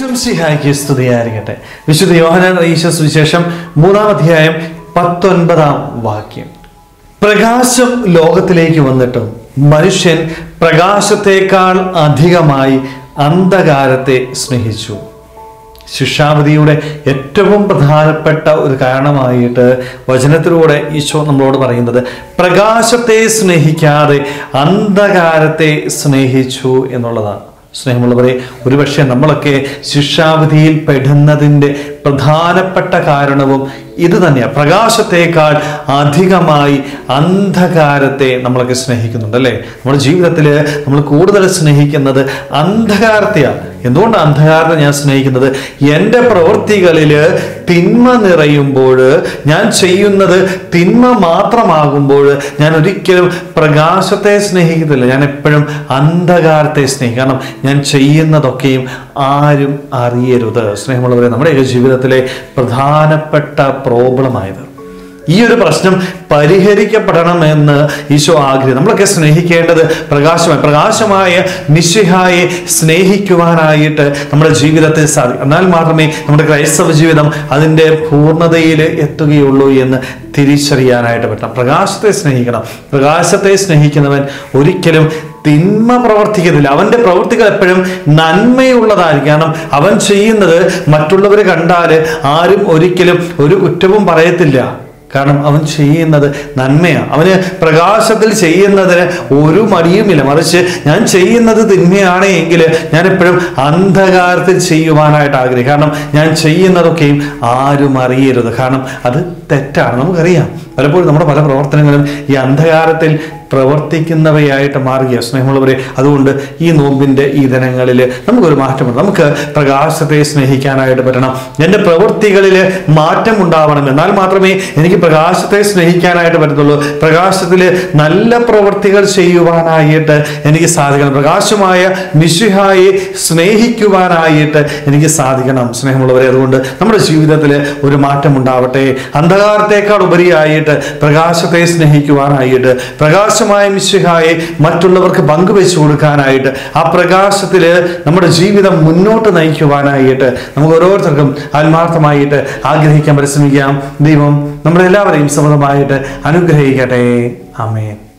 ഈശ്വംസിഹായ്ക്ക് സ്തുതിയായിരിക്കട്ടെ വിശുദ്ധ യോഹനാൻ ഈശോ സുവിശേഷം മൂന്നാം അധ്യായം പത്തൊൻപതാം വാക്യം പ്രകാശം ലോകത്തിലേക്ക് വന്നിട്ടും മനുഷ്യൻ പ്രകാശത്തേക്കാൾ അധികമായി അന്ധകാരത്തെ സ്നേഹിച്ചു ശിക്ഷാവധിയുടെ ഏറ്റവും പ്രധാനപ്പെട്ട ഒരു കാരണമായിട്ട് വചനത്തിലൂടെ ഈശോ നമ്മളോട് പറയുന്നത് പ്രകാശത്തെ സ്നേഹിക്കാതെ അന്ധകാരത്തെ സ്നേഹിച്ചു എന്നുള്ളതാണ് സ്നേഹമുള്ളവരെ ഒരുപക്ഷെ നമ്മളൊക്കെ ശിക്ഷാവിധിയിൽ പെടുന്നതിൻ്റെ പ്രധാനപ്പെട്ട കാരണവും ഇത് തന്നെയാണ് പ്രകാശത്തേക്കാൾ അധികമായി അന്ധകാരത്തെ നമ്മളൊക്കെ സ്നേഹിക്കുന്നുണ്ട് അല്ലേ നമ്മുടെ ജീവിതത്തിൽ നമ്മൾ കൂടുതൽ സ്നേഹിക്കുന്നത് അന്ധകാരത്തെയാണ് എന്തുകൊണ്ട് അന്ധകാരത്തെ ഞാൻ സ്നേഹിക്കുന്നത് എൻ്റെ പ്രവൃത്തികളിൽ തിന്മ നിറയുമ്പോൾ ഞാൻ ചെയ്യുന്നത് തിന്മ മാത്രമാകുമ്പോൾ ഞാൻ ഒരിക്കലും പ്രകാശത്തെ സ്നേഹിക്കത്തില്ല ഞാൻ എപ്പോഴും അന്ധകാരത്തെ സ്നേഹിക്കും കാരണം ഞാൻ ചെയ്യുന്നതൊക്കെയും ആരും അറിയരുത് സ്നേഹമുള്ളവരെ നമ്മുടെയൊക്കെ ജീവിതത്തിലെ പ്രധാനപ്പെട്ട പ്രോബ്ലമായത് ഈ ഒരു പ്രശ്നം പരിഹരിക്കപ്പെടണമെന്ന് ഈശോ ആഗ്രഹം നമ്മളൊക്കെ സ്നേഹിക്കേണ്ടത് പ്രകാശമായി പ്രകാശമായ നിശ്ചയായെ സ്നേഹിക്കുവാനായിട്ട് നമ്മുടെ ജീവിതത്തിൽ സാധിക്കും എന്നാൽ മാത്രമേ നമ്മുടെ ക്രൈസ്തവ ജീവിതം അതിൻ്റെ പൂർണ്ണതയിൽ എത്തുകയുള്ളൂ എന്ന് തിരിച്ചറിയാനായിട്ട് പറ്റണം പ്രകാശത്തെ സ്നേഹിക്കണം പ്രകാശത്തെ സ്നേഹിക്കുന്നവൻ ഒരിക്കലും തിന്മ പ്രവർത്തിക്കത്തില്ല അവന്റെ പ്രവൃത്തികൾ എപ്പോഴും നന്മയുള്ളതായിരിക്കും കാരണം അവൻ ചെയ്യുന്നത് മറ്റുള്ളവർ കണ്ടാൽ ആരും ഒരിക്കലും ഒരു കുറ്റവും പറയത്തില്ല കാരണം അവൻ ചെയ്യുന്നത് നന്മയാണ് അവന് പ്രകാശത്തിൽ ചെയ്യുന്നതിന് ഒരു മടിയുമില്ല മറിച്ച് ഞാൻ ചെയ്യുന്നത് തിന്മയാണ് എങ്കിൽ ഞാൻ എപ്പോഴും അന്ധകാരത്തിൽ ചെയ്യുവാനായിട്ട് ആഗ്രഹിക്കും കാരണം ഞാൻ ചെയ്യുന്നതൊക്കെയും ആരും അറിയരുത് കാരണം അത് തെറ്റാണ് നമുക്കറിയാം പലപ്പോഴും നമ്മുടെ പല പ്രവർത്തനങ്ങളും ഈ അന്ധകാരത്തിൽ പ്രവർത്തിക്കുന്നവയായിട്ട് മാറുക സ്നേഹമുള്ളവരെ അതുകൊണ്ട് ഈ നോമ്പിൻ്റെ ഈ ദിനങ്ങളിൽ നമുക്കൊരു മാറ്റമുണ്ട് നമുക്ക് പ്രകാശത്തെ സ്നേഹിക്കാനായിട്ട് പറ്റണം എൻ്റെ പ്രവൃത്തികളിൽ മാറ്റം ഉണ്ടാവണം എന്നാൽ മാത്രമേ എനിക്ക് പ്രകാശത്തെ സ്നേഹിക്കാനായിട്ട് പറ്റത്തുള്ളൂ പ്രകാശത്തിൽ നല്ല പ്രവൃത്തികൾ ചെയ്യുവാനായിട്ട് എനിക്ക് സാധിക്കണം പ്രകാശമായ മിശിഹായെ സ്നേഹിക്കുവാനായിട്ട് എനിക്ക് സാധിക്കണം സ്നേഹമുള്ളവരെ അതുകൊണ്ട് നമ്മുടെ ജീവിതത്തിൽ ഒരു മാറ്റം ഉണ്ടാവട്ടെ അന്ധകാരത്തെക്കാൾ ഉപരിയായിട്ട് പ്രകാശത്തെ സ്നേഹിക്കുവാനായിട്ട് പ്രകാശമായ മിശിഹായെ മറ്റുള്ളവർക്ക് പങ്കുവെച്ചു കൊടുക്കാനായിട്ട് ആ പ്രകാശത്തിൽ നമ്മുടെ ജീവിതം മുന്നോട്ട് നയിക്കുവാനായിട്ട് നമുക്ക് ഓരോരുത്തർക്കും ആത്മാർത്ഥമായിട്ട് ആഗ്രഹിക്കാൻ പരിശ്രമിക്കാം ദൈവം നമ്മളെല്ലാവരെയും സമൃദ്ധമായിട്ട് അനുഗ്രഹിക്കട്ടെ ആമേൻ